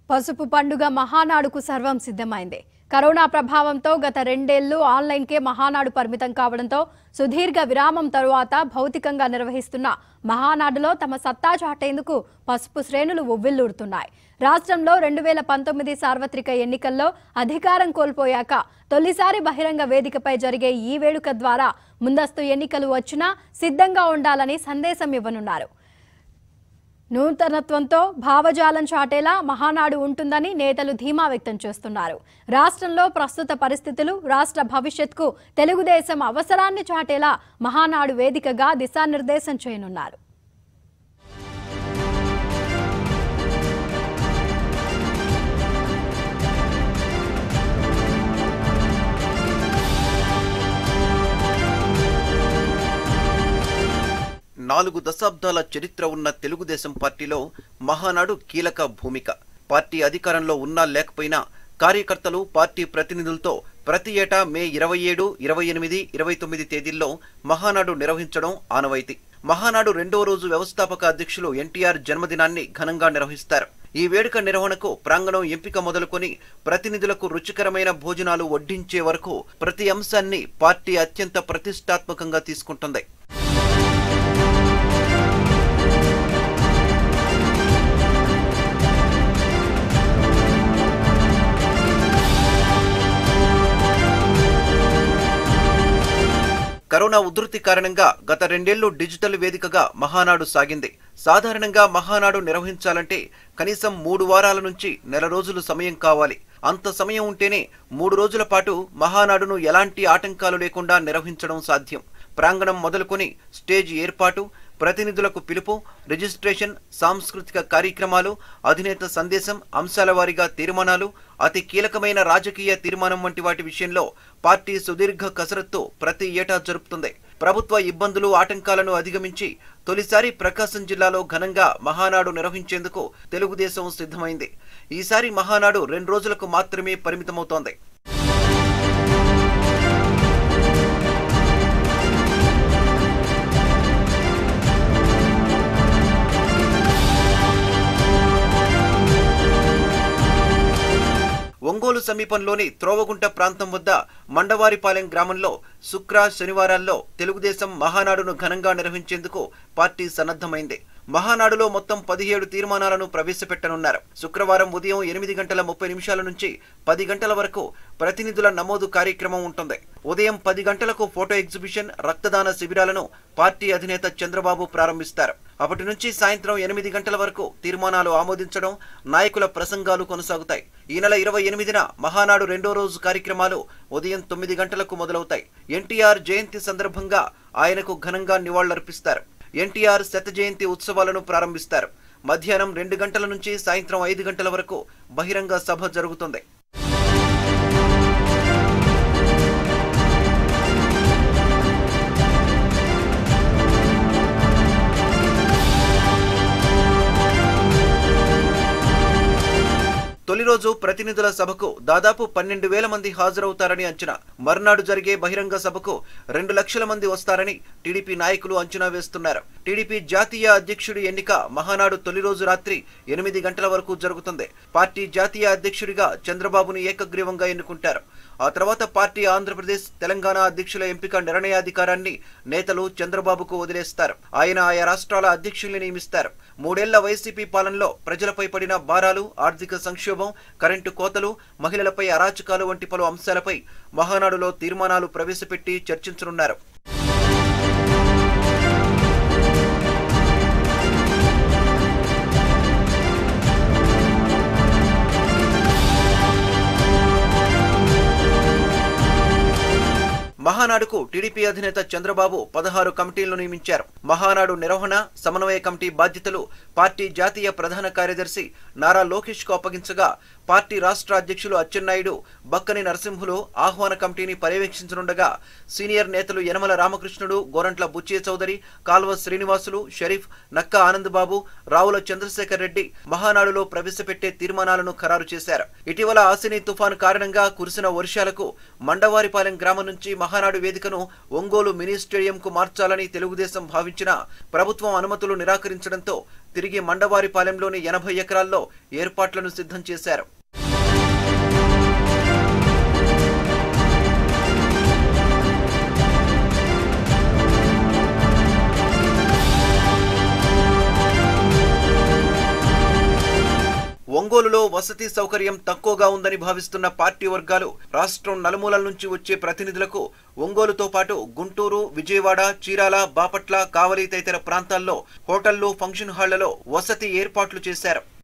పసుపు పండుగ మహానాడుకు సర్వం సిద్ధమైంది కరోనా ప్రభావంతో గత రెండేళ్లు ఆన్లైన్కే మహానాడు పరిమితం కావడంతో సుదీర్ఘ విరామం తరువాత భౌతికంగా నిర్వహిస్తున్న మహానాడులో తమ సత్తా చాటేందుకు పసుపు శ్రేణులు ఉవ్విల్లూరుతున్నాయి రాష్ట్రంలో రెండు వేల పంతొమ్మిది సార్వత్రిక ఎన్నికల్లో అధికారం కోల్పోయాక తొలిసారి బహిరంగ వేదికపై జరిగే ఈ వేడుక ద్వారా ముందస్తు ఎన్నికలు వచ్చినా సిద్ధంగా ఉండాలని సందేశం ఇవ్వనున్నారు నూతనత్వంతో భావజాలం చాటేలా మహానాడు ఉంటుందని నేతలు ధీమా వ్యక్తం చేస్తున్నారు రాష్ట్రంలో ప్రస్తుత పరిస్థితులు రాష్ట్ర భవిష్యత్కు తెలుగుదేశం అవసరాన్ని చాటేలా మహానాడు వేదికగా దిశానిర్దేశం చేయనున్నారు నాలుగు దశాబ్దాల చరిత్ర ఉన్న తెలుగుదేశం పార్టీలో మహానాడు కీలక భూమిక పార్టీ అధికారంలో ఉన్నా లేకపోయినా కార్యకర్తలు పార్టీ ప్రతినిధులతో ప్రతి ఏటా మే ఇరవై ఏడు ఇరవై ఎనిమిది ఇరవై తొమ్మిది తేదీల్లో మహానాడు నిర్వహించడం ఆనవాయితీ మహానాడు రెండో రోజు వ్యవస్థాపక అధ్యక్షులు ఎన్టీఆర్ జన్మదినాన్ని ఘనంగా నిర్వహిస్తారు ఈ వేడుక నిర్వహణకు ప్రాంగణం ఎంపిక మొదలుకొని ప్రతినిధులకు రుచికరమైన భోజనాలు వడ్డించే వరకు ప్రతి అంశాన్ని పార్టీ అత్యంత ప్రతిష్టాత్మకంగా తీసుకుంటుంది కరోనా ఉధృతి కారణంగా గత రెండేళ్లు డిజిటల్ వేదికగా మహానాడు సాగింది సాధారణంగా మహానాడు నిర్వహించాలంటే కనీసం మూడు వారాల నుంచి నెల రోజులు సమయం కావాలి అంత సమయం ఉంటేనే మూడు రోజుల పాటు మహానాడును ఎలాంటి ఆటంకాలు లేకుండా నిర్వహించడం సాధ్యం ప్రాంగణం మొదలుకొని స్టేజ్ ఏర్పాటు ప్రతినిధులకు పిలుపు రిజిస్ట్రేషన్ సాంస్కృతిక కార్యక్రమాలు అధినేత సందేశం అంశాల వారీగా తీర్మానాలు అతి కీలకమైన రాజకీయ తీర్మానం వంటి వాటి విషయంలో పార్టీ సుదీర్ఘ కసరత్తు ప్రతి ఏటా జరుపుతుంది ప్రభుత్వ ఇబ్బందులు ఆటంకాలను అధిగమించి తొలిసారి ప్రకాశం జిల్లాలో ఘనంగా మహానాడు నిర్వహించేందుకు తెలుగుదేశం సిద్ధమైంది ఈసారి మహానాడు రెండు రోజులకు మాత్రమే పరిమితమవుతోంది ఒంగోలు సమీపంలోని త్రోవగుంట ప్రాంతం వద్ద మండవారిపాలెం గ్రామంలో శుక్ర శనివారాల్లో తెలుగుదేశం మహానాడును ఘనంగా నిర్వహించేందుకు పార్టీ సన్నద్ధమైంది మహానాడులో మొత్తం పదిహేడు తీర్మానాలను ప్రవేశపెట్టనున్నారు శుక్రవారం ఉదయం ఎనిమిది గంటల ముప్పై నిమిషాల నుంచి పది గంటల వరకు ప్రతినిధుల నమోదు కార్యక్రమం ఉంటుంది ఉదయం పది గంటలకు ఫోటో ఎగ్జిబిషన్ రక్తదాన శిబిరాలను పార్టీ అధినేత చంద్రబాబు ప్రారంభిస్తారు అప్పటి నుంచి సాయంత్రం ఎనిమిది గంటల వరకు తీర్మానాలు ఆమోదించడం నాయకుల ప్రసంగాలు కొనసాగుతాయి ఈ నెల ఇరవై ఎనిమిదిన మహానాడు రెండో రోజు కార్యక్రమాలు ఉదయం తొమ్మిది గంటలకు మొదలవుతాయి ఎన్టీఆర్ జయంతి సందర్భంగా ఆయనకు ఘనంగా నివాళులర్పిస్తారు ఎన్టీఆర్ శత జయంతి ఉత్సవాలను ప్రారంభిస్తారు మధ్యాహ్నం రెండు గంటల నుంచి సాయంత్రం ఐదు గంటల వరకు బహిరంగ సభ జరుగుతుంది తొలి రోజు ప్రతినిధుల సభకు దాదాపు పన్నెండు వేల మంది హాజరవుతారని అంచనా మర్నాడు జరిగే బహిరంగ సభకు రెండు లక్షల మంది వస్తారని టీడీపీ నాయకులు అంచనా వేస్తున్నారు టీడీపీ జాతీయ అధ్యక్షుడి ఎన్నిక మహానాడు తొలి రోజు రాత్రి ఎనిమిది గంటల వరకు జరుగుతుంది పార్టీ జాతీయ అధ్యక్షుడిగా చంద్రబాబును ఏకగ్రీవంగా ఎన్నుకుంటారు ఆ తర్వాత పార్టీ ఆంధ్రప్రదేశ్ తెలంగాణ అధ్యక్షుల ఎంపిక నిర్ణయాధికారాన్ని నేతలు చంద్రబాబుకు వదిలేస్తారు ఆయన ఆయా రాష్ట్రాల అధ్యక్షుల్ని నియమిస్తారు మూడేళ్ల వైసీపీ పాలనలో ప్రజలపై పడిన భారాలు ఆర్థిక సంక్షోభం కరెంటు కోతలు మహిళలపై అరాచకాలు వంటి పలు అంశాలపై మహానాడులో తీర్మానాలు ప్రవేశపెట్టి చర్చించనున్నారు మహానాడుకు టీడీపీ అధినేత చంద్రబాబు పదహారు కమిటీలను నియమించారు మహానాడు నిర్వహణ సమన్వయ కమిటీ బాధ్యతలు పార్టీ జాతీయ ప్రధాన కార్యదర్శి నారా లోకేష్ కు అప్పగించగా పార్టీ రాష్ట్ర అధ్యక్షులు అచ్చెన్నాయుడు బక్కని నరసింహులు ఆహ్వాన కమిటీని పర్యవేక్షించనుండగా సీనియర్ నేతలు యనమల రామకృష్ణుడు గోరంట్ల బుచ్చే చౌదరి కాల్వ శ్రీనివాసులు షరీఫ్ నక్క ఆనందబాబు రావుల చంద్రశేఖర్ రెడ్డి మహానాడులో ప్రవేశపెట్టే తీర్మానాలను ఖరారు చేశారు ఇటీవల ఆసిని తుఫాను కారణంగా కురిసిన వర్షాలకు మండవారిపాలెం గ్రామం నుంచి మహానాడు వేదికను ఒంగోలు మినీ స్టేడియంకు మార్చాలని తెలుగుదేశం భావించినా ప్రభుత్వం అనుమతులు నిరాకరించడంతో తిరిగి మండవారిపాలెంలోని ఎనభై ఎకరాల్లో ఏర్పాట్లను సిద్ధం చేశారు ఒంగోలులో వసతి సౌకర్యం తక్కువగా ఉందని భావిస్తున్న పార్టీ వర్గాలు రాష్ట్రం నలుమూలల నుంచి వచ్చే ప్రతినిధులకు ఒంగోలుతో పాటు గుంటూరు విజయవాడ చీరాల బాపట్ల కావలి తదితర ప్రాంతాల్లో హోటళ్లు ఫంక్షన్ హాళ్లలో వసతి ఏర్పాట్లు చేశారు